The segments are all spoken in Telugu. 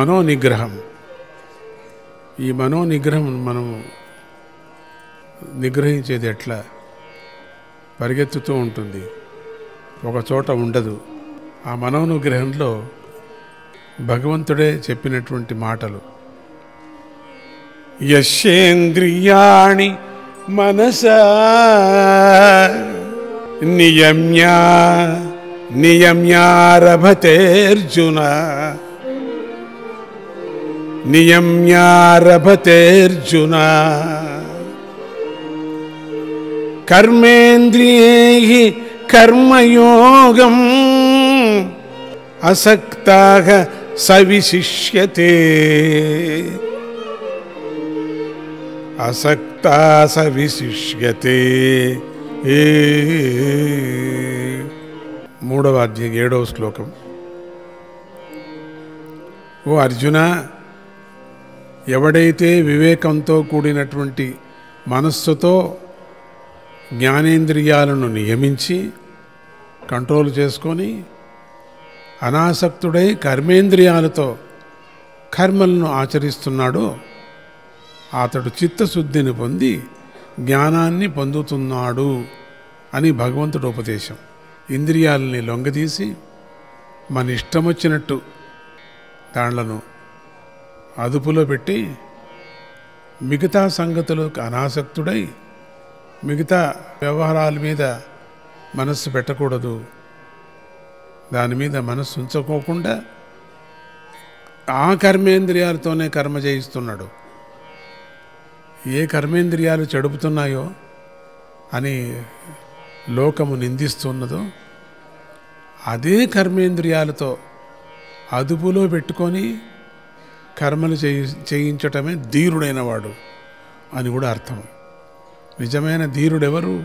మనో నిగ్రహం ఈ మనో నిగ్రహం మనం నిగ్రహించేది ఎట్లా పరిగెత్తుతూ ఉంటుంది ఒక చోట ఉండదు ఆ మనోనుగ్రహంలో భగవంతుడే చెప్పినటువంటి మాటలు యశేంద్రియాణి మనసా నియమ్యా నియమ్యారభతేర్జున నియమ్యారభతేర్జున కర్మేంద్రియై కర్మయోగం అసక్తాగ సవిశిష్యతే అసక్తా సవిశిష్యతే ఏ మూడవ అధ్యాయం ఏడవ శ్లోకం ఓ అర్జున ఎవడైతే వివేకంతో కూడినటువంటి మనస్సుతో జ్ఞానేంద్రియాలను నియమించి కంట్రోల్ చేసుకొని అనాసక్తుడై కర్మేంద్రియాలతో కర్మలను ఆచరిస్తున్నాడో అతడు చిత్తశుద్ధిని పొంది జ్ఞానాన్ని పొందుతున్నాడు అని భగవంతుడు ఉపదేశం ఇంద్రియాలని లొంగదీసి మన ఇష్టం వచ్చినట్టు దాళ్లను అదుపులో పెట్టి మిగతా సంగతులకు అనాసక్తుడై మిగతా వ్యవహారాల మీద మనస్సు పెట్టకూడదు దాని మీద మనస్సు ఉంచుకోకుండా ఆ కర్మేంద్రియాలతోనే కర్మ చేయిస్తున్నాడు ఏ కర్మేంద్రియాలు చెడుపుతున్నాయో అని లోకము నిందిస్తున్నదో అదే కర్మేంద్రియాలతో అదుపులో పెట్టుకొని కర్మలు చేయి చేయించటమే ధీరుడైన వాడు అని కూడా అర్థం నిజమైన ధీరుడెవరు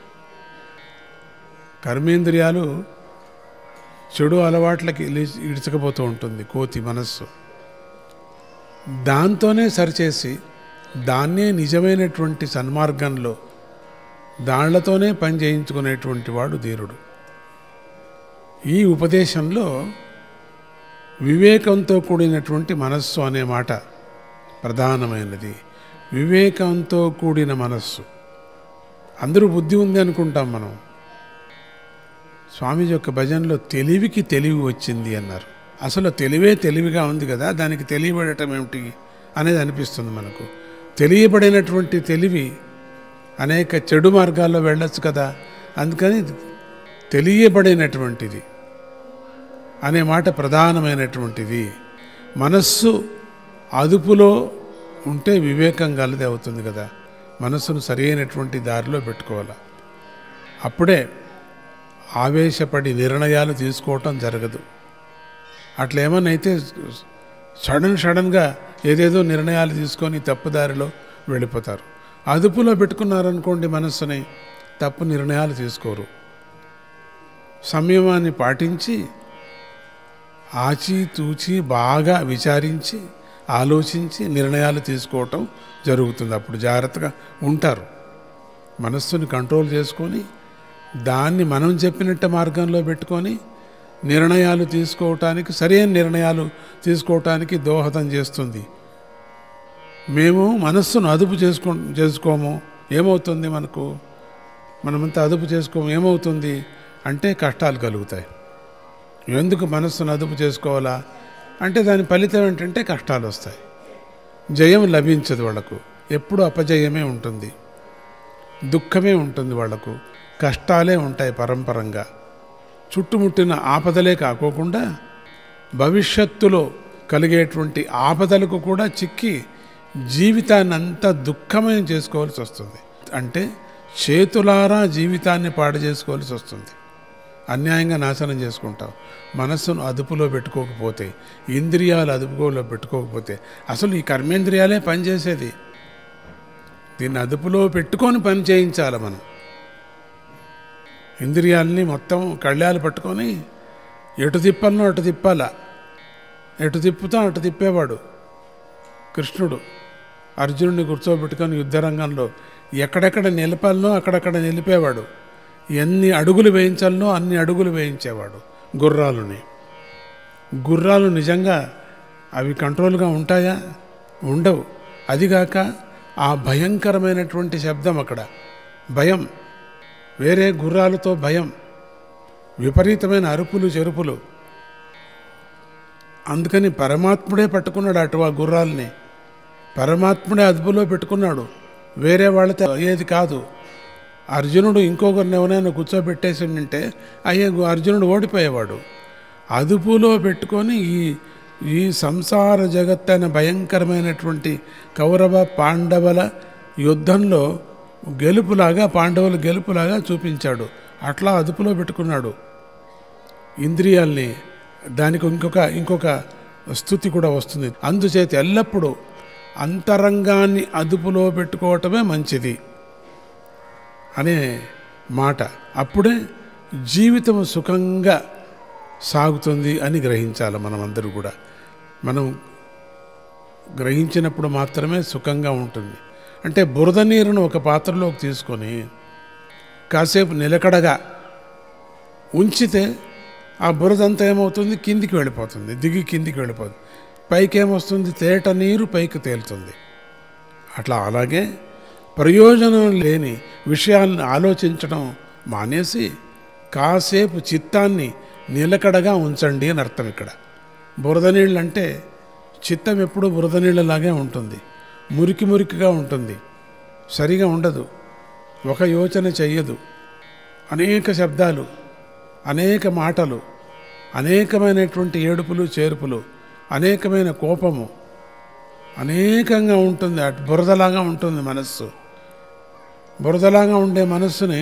కర్మేంద్రియాలు చెడు అలవాట్లకి ఇలి- ఇడుచుకుపోతూ ఉంటుంది కోతి మనస్సు దాంతోనే సరిచేసి దాన్నే నిజమైనటువంటి సన్మార్గంలో దాళ్లతోనే పని చేయించుకునేటువంటి వాడు ధీరుడు ఈ ఉపదేశంలో వివేకంతో కూడినటువంటి మనస్సు అనే మాట ప్రధానమైనది వివేకంతో కూడిన మనస్సు అందరూ బుద్ధి ఉంది అనుకుంటాం మనం స్వామీజీ యొక్క భజనలో తెలివికి తెలివి వచ్చింది అన్నారు అసలు తెలివే తెలివిగా ఉంది కదా దానికి తెలియబడటం ఏమిటి అనేది అనిపిస్తుంది మనకు తెలియబడినటువంటి తెలివి అనేక చెడు మార్గాల్లో వెళ్ళొచ్చు కదా అందుకని తెలియబడినటువంటిది అనే మాట ప్రధానమైనటువంటిది మనస్సు అదుపులో ఉంటే వివేకం గలది అవుతుంది కదా మనస్సును సరైనటువంటి దారిలో పెట్టుకోవాలి అప్పుడే ఆవేశపడి నిర్ణయాలు తీసుకోవటం జరగదు అట్లా ఏమన్నా అయితే సడన్ సడన్గా ఏదేదో నిర్ణయాలు తీసుకొని తప్పుదారిలో వెళ్ళిపోతారు అదుపులో పెట్టుకున్నారనుకోండి మనస్సుని తప్పు నిర్ణయాలు తీసుకోరు సంయమాన్ని పాటించి ఆచితూచి బాగా విచారించి ఆలోచించి నిర్ణయాలు తీసుకోవటం జరుగుతుంది అప్పుడు జాగ్రత్తగా ఉంటారు మనస్సుని కంట్రోల్ చేసుకొని దాన్ని మనం చెప్పినట్టు మార్గంలో పెట్టుకొని నిర్ణయాలు తీసుకోవటానికి సరైన నిర్ణయాలు తీసుకోవటానికి దోహదం చేస్తుంది మేము మనస్సును అదుపు చేసుకో చేసుకోము ఏమవుతుంది మనకు మనమంతా అదుపు చేసుకోము ఏమవుతుంది అంటే కష్టాలు కలుగుతాయి ఎందుకు మనస్సును అదుపు చేసుకోవాలా అంటే దాని ఫలితం ఏంటంటే కష్టాలు వస్తాయి జయం లభించదు వాళ్లకు ఎప్పుడు అపజయమే ఉంటుంది దుఃఖమే ఉంటుంది వాళ్లకు కష్టాలే ఉంటాయి పరంపరంగా చుట్టుముట్టిన ఆపదలే కాకోకుండా భవిష్యత్తులో కలిగేటువంటి ఆపదలకు కూడా చిక్కి జీవితాన్ని అంతా దుఃఖమయం చేసుకోవాల్సి వస్తుంది అంటే చేతులారా జీవితాన్ని పాడు చేసుకోవాల్సి వస్తుంది అన్యాయంగా నాశనం చేసుకుంటాం మనస్సును అదుపులో పెట్టుకోకపోతే ఇంద్రియాలు అదుపులో పెట్టుకోకపోతే అసలు ఈ కర్మేంద్రియాలే పనిచేసేది దీన్ని అదుపులో పెట్టుకొని పని చేయించాలి మనం ఇంద్రియాలని మొత్తం కళ్యాలు పట్టుకొని ఎటు తిప్పాలనో అటు తిప్పాలా ఎటు తిప్పుతాం అటు తిప్పేవాడు కృష్ణుడు అర్జునుడిని కూర్చోబెట్టుకొని యుద్ధరంగంలో ఎక్కడెక్కడ నిలపాలనో అక్కడక్కడ నిలిపేవాడు ఎన్ని అడుగులు వేయించాలనో అన్ని అడుగులు వేయించేవాడు గుర్రాలని గుర్రాలు నిజంగా అవి కంట్రోల్గా ఉంటాయా ఉండవు అదిగాక ఆ భయంకరమైనటువంటి శబ్దం అక్కడ భయం వేరే గుర్రాలతో భయం విపరీతమైన అరుపులు చెరుపులు అందుకని పరమాత్ముడే పట్టుకున్నాడు అటు ఆ గుర్రాలని పరమాత్ముడే అదుపులో పెట్టుకున్నాడు వేరే వాళ్ళతో అయ్యేది కాదు అర్జునుడు ఇంకొకరిని ఎవరైనా కూర్చోబెట్టేసి ఉంటే అయ్యే అర్జునుడు ఓడిపోయేవాడు అదుపులో పెట్టుకొని ఈ ఈ సంసార జగత్తైన భయంకరమైనటువంటి కౌరవ పాండవుల యుద్ధంలో గెలుపులాగా పాండవుల గెలుపులాగా చూపించాడు అట్లా అదుపులో పెట్టుకున్నాడు ఇంద్రియాల్ని దానికి ఇంకొక ఇంకొక స్థుతి కూడా వస్తుంది అందుచేత ఎల్లప్పుడూ అంతరంగాన్ని అదుపులో పెట్టుకోవటమే మంచిది అనే మాట అప్పుడే జీవితం సుఖంగా సాగుతుంది అని గ్రహించాలి మనం అందరూ కూడా మనం గ్రహించినప్పుడు మాత్రమే సుఖంగా ఉంటుంది అంటే బురద నీరును ఒక పాత్రలోకి తీసుకొని కాసేపు నిలకడగా ఉంచితే ఆ బురదంతా ఏమవుతుంది కిందికి వెళ్ళిపోతుంది దిగి కిందికి వెళ్ళిపోతుంది పైకి ఏమొస్తుంది తేట నీరు పైకి తేలుతుంది అట్లా అలాగే ప్రయోజనం లేని విషయాలను ఆలోచించడం మానేసి కాసేపు చిత్తాన్ని నిలకడగా ఉంచండి అని అర్థం ఇక్కడ బురద నీళ్ళు అంటే చిత్తం ఎప్పుడూ బురద నీళ్ళలాగే ఉంటుంది మురికి మురికిగా ఉంటుంది సరిగా ఉండదు ఒక యోచన చెయ్యదు అనేక శబ్దాలు అనేక మాటలు అనేకమైనటువంటి ఏడుపులు చేర్పులు అనేకమైన కోపము అనేకంగా ఉంటుంది అటు బురదలాగా ఉంటుంది మనస్సు బురదలాగా ఉండే మనస్సుని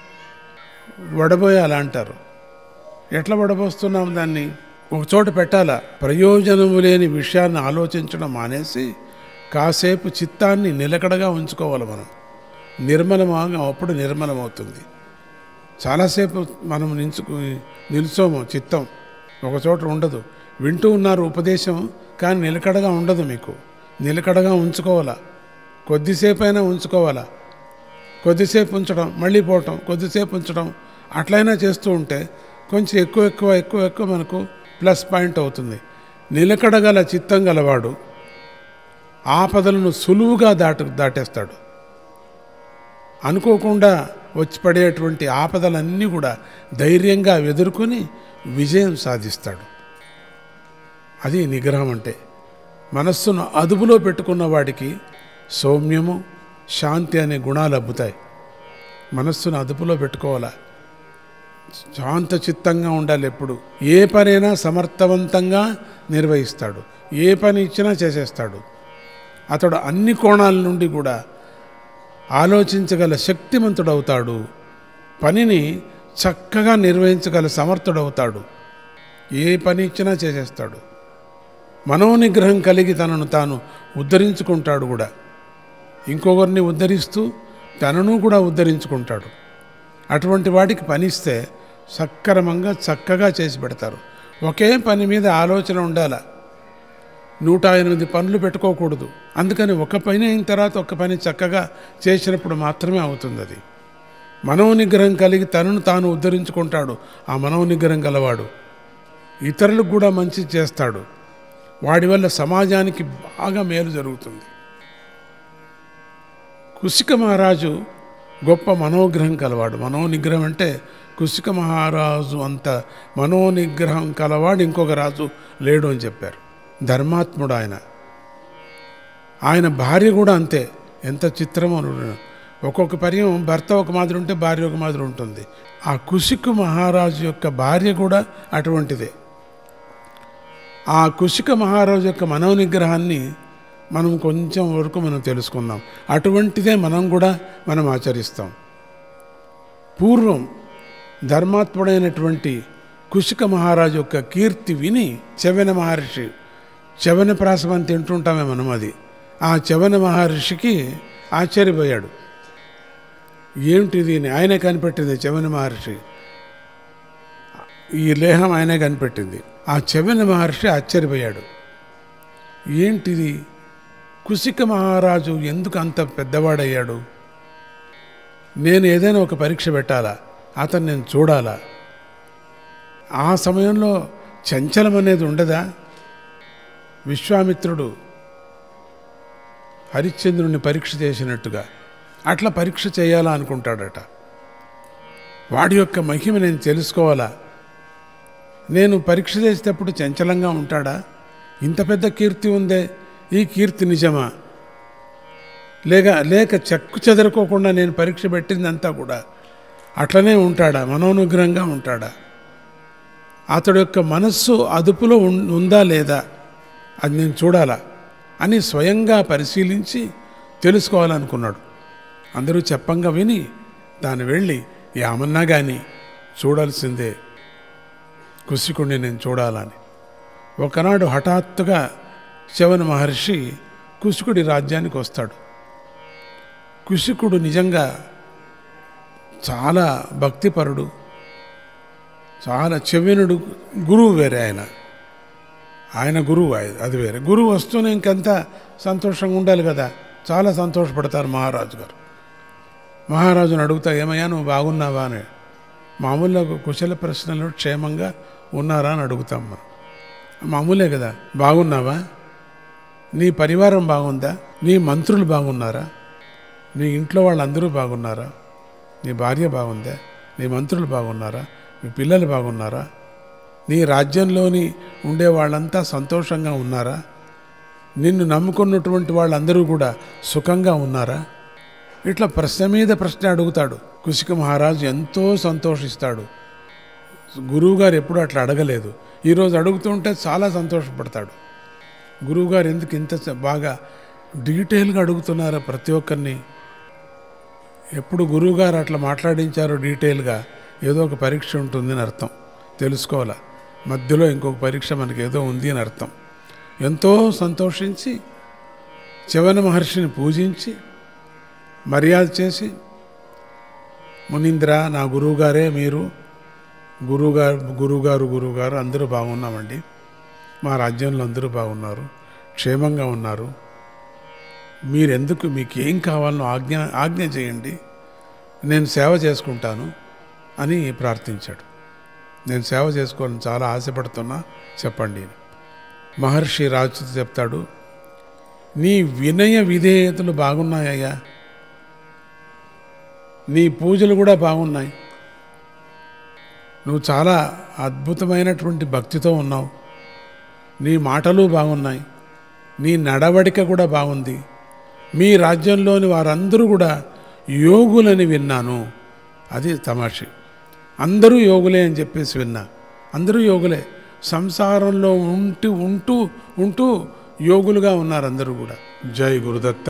వడబోయాలి అంటారు ఎట్లా వడబోస్తున్నాం దాన్ని ఒక చోట పెట్టాలా ప్రయోజనము లేని విషయాన్ని ఆలోచించడం మానేసి కాసేపు చిత్తాన్ని నిలకడగా ఉంచుకోవాలి మనం నిర్మలమాగా అప్పుడు నిర్మలమవుతుంది చాలాసేపు మనం నిల్చుకు నిల్చోము చిత్తం ఒక చోట ఉండదు వింటూ ఉన్నారు ఉపదేశం కానీ నిలకడగా ఉండదు మీకు నిలకడగా ఉంచుకోవాలా కొద్దిసేపు అయినా ఉంచుకోవాలా కొద్దిసేపు ఉంచడం మళ్ళీ పోవటం కొద్దిసేపు ఉంచడం అట్లయినా చేస్తూ ఉంటే కొంచెం ఎక్కువ ఎక్కువ ఎక్కువ ఎక్కువ మనకు ప్లస్ పాయింట్ అవుతుంది నిలకడగల చిత్తం గలవాడు ఆపదలను సులువుగా దాటు దాటేస్తాడు అనుకోకుండా వచ్చి పడేటువంటి ఆపదలన్నీ కూడా ధైర్యంగా ఎదుర్కొని విజయం సాధిస్తాడు అది నిగ్రహం అంటే మనస్సును అదుపులో పెట్టుకున్న వాడికి సౌమ్యము శాంతి అనే గుణాలు అబ్బుతాయి మనస్సును అదుపులో పెట్టుకోవాలా శాంత చిత్తంగా ఉండాలి ఎప్పుడు ఏ పనైనా సమర్థవంతంగా నిర్వహిస్తాడు ఏ పని ఇచ్చినా చేసేస్తాడు అతడు అన్ని కోణాల నుండి కూడా ఆలోచించగల శక్తిమంతుడవుతాడు పనిని చక్కగా నిర్వహించగల సమర్థుడవుతాడు ఏ పని ఇచ్చినా చేసేస్తాడు మనోనిగ్రహం కలిగి తనను తాను ఉద్ధరించుకుంటాడు కూడా ఇంకొకరిని ఉద్ధరిస్తూ తనను కూడా ఉద్ధరించుకుంటాడు అటువంటి వాడికి పనిస్తే సక్రమంగా చక్కగా చేసి పెడతారు ఒకే పని మీద ఆలోచన ఉండాల నూట ఎనిమిది పనులు పెట్టుకోకూడదు అందుకని ఒక పని అయిన తర్వాత ఒక పని చక్కగా చేసినప్పుడు మాత్రమే అవుతుంది అది మనోనిగ్రహం కలిగి తనను తాను ఉద్ధరించుకుంటాడు ఆ మనోనిగ్రహం గలవాడు ఇతరులకు కూడా మంచి చేస్తాడు వాడి వల్ల సమాజానికి బాగా మేలు జరుగుతుంది కుశిక మహారాజు గొప్ప మనోగ్రహం కలవాడు మనోనిగ్రహం అంటే కుశిక మహారాజు అంత మనోనిగ్రహం కలవాడు ఇంకొక రాజు లేడు అని చెప్పారు ధర్మాత్ముడు ఆయన ఆయన భార్య కూడా అంతే ఎంత చిత్రమో ఒక్కొక్క పర్యం భర్త ఒక మాదిరి ఉంటే భార్య ఒక మాదిరి ఉంటుంది ఆ కుశిక మహారాజు యొక్క భార్య కూడా అటువంటిదే ఆ కుశిక మహారాజు యొక్క మనోనిగ్రహాన్ని మనం కొంచెం వరకు మనం తెలుసుకుందాం అటువంటిదే మనం కూడా మనం ఆచరిస్తాం పూర్వం ధర్మాత్ముడైనటువంటి కుశిక మహారాజు యొక్క కీర్తి విని చవన మహర్షి చవన ప్రాసమని తింటుంటామే మనం అది ఆ చవన మహర్షికి ఆశ్చర్యపోయాడు ఏమిటిది అని ఆయనే కనిపెట్టింది చవన మహర్షి ఈ లేహం ఆయనే కనిపెట్టింది ఆ చవన మహర్షి ఆశ్చర్యపోయాడు ఏంటిది కుశిక మహారాజు ఎందుకు అంత పెద్దవాడయ్యాడు నేను ఏదైనా ఒక పరీక్ష పెట్టాలా అతను నేను చూడాలా ఆ సమయంలో చంచలం అనేది ఉండదా విశ్వామిత్రుడు హరిశ్చంద్రుని పరీక్ష చేసినట్టుగా అట్లా పరీక్ష చేయాలా అనుకుంటాడట వాడి యొక్క మహిమ నేను తెలుసుకోవాలా నేను పరీక్ష చేసేటప్పుడు చంచలంగా ఉంటాడా ఇంత పెద్ద కీర్తి ఉందే ఈ కీర్తి నిజమా లేక లేక చెక్కు చెదరుకోకుండా నేను పరీక్ష పెట్టిందంతా కూడా అట్లనే ఉంటాడా మనోనుగ్రహంగా ఉంటాడా అతడి యొక్క మనస్సు అదుపులో ఉన్- ఉందా లేదా అది నేను చూడాలా అని స్వయంగా పరిశీలించి తెలుసుకోవాలనుకున్నాడు అందరూ చెప్పంగా విని దాన్ని వెళ్ళి ఏమన్నా కానీ చూడాల్సిందే కుశికుణ్ణి నేను చూడాలని ఒకనాడు హఠాత్తుగా శవన మహర్షి కుశికుడి రాజ్యానికి వస్తాడు కుశికుడు నిజంగా చాలా భక్తిపరుడు చాలా చెవినుడు గురువు వేరే ఆయన ఆయన గురువు ఆయన అది వేరే గురువు వస్తూనే ఇంకెంత సంతోషంగా ఉండాలి కదా చాలా సంతోషపడతారు మహారాజు గారు మహారాజును అడుగుతా ఏమయ్యా నువ్వు బాగున్నావా అని మామూలుగా కుశల ప్రశ్నలు క్షేమంగా ఉన్నారా అని అడుగుతాం మనం మామూలే కదా బాగున్నావా నీ పరివారం బాగుందా నీ మంత్రులు బాగున్నారా నీ ఇంట్లో వాళ్ళందరూ బాగున్నారా నీ భార్య బాగుందా నీ మంత్రులు బాగున్నారా మీ పిల్లలు బాగున్నారా నీ రాజ్యంలోని ఉండే వాళ్ళంతా సంతోషంగా ఉన్నారా నిన్ను నమ్ముకున్నటువంటి వాళ్ళందరూ కూడా సుఖంగా ఉన్నారా ఇట్లా ప్రశ్న మీద ప్రశ్న అడుగుతాడు కుశిక మహారాజు ఎంతో సంతోషిస్తాడు గురువుగారు ఎప్పుడు అట్లా అడగలేదు ఈరోజు అడుగుతుంటే చాలా సంతోషపడతాడు గురువుగారు ఎందుకు ఇంత స- బాగా డీటెయిల్గా అడుగుతున్నారో ప్రతి ఒక్కరిని ఎప్పుడు గురువుగారు అట్లా మాట్లాడించారో డీటెయిల్గా ఏదో ఒక పరీక్ష ఉంటుంది అని అర్థం తెలుసుకోవాలా మధ్యలో ఇంకొక పరీక్ష మనకి ఏదో ఉంది అని అర్థం ఎంతో సంతోషించి శివన మహర్షిని పూజించి మర్యాద చేసి మునీంద్ర నా గురువుగారే మీరు గురువుగారు గురువుగారు గురువుగారు అందరూ బాగున్నామండి మా రాజ్యంలో అందరూ బాగున్నారు క్షేమంగా ఉన్నారు మీరెందుకు మీకు ఏం కావాలనో ఆజ్ఞ ఆజ్ఞ చేయండి నేను సేవ చేసుకుంటాను అని ప్రార్థించాడు నేను సేవ చేసుకోవాలని చాలా ఆశపడుతున్నా చెప్పండి అని. మహర్షి రాజుతో చెప్తాడు నీ వినయ విధేయతలు బాగున్నాయ్యా నీ పూజలు కూడా బాగున్నాయి నువ్వు చాలా అద్భుతమైనటువంటి భక్తితో ఉన్నావు నీ మాటలు బాగున్నాయి నీ నడవడిక కూడా బాగుంది మీ రాజ్యంలోని వారందరూ కూడా యోగులని విన్నాను అది తమాషి అందరూ యోగులే అని చెప్పేసి విన్నా అందరూ యోగులే సంసారంలో ఉంటూ ఉంటూ ఉంటూ యోగులుగా ఉన్నారు అందరూ కూడా జై గురుదత్త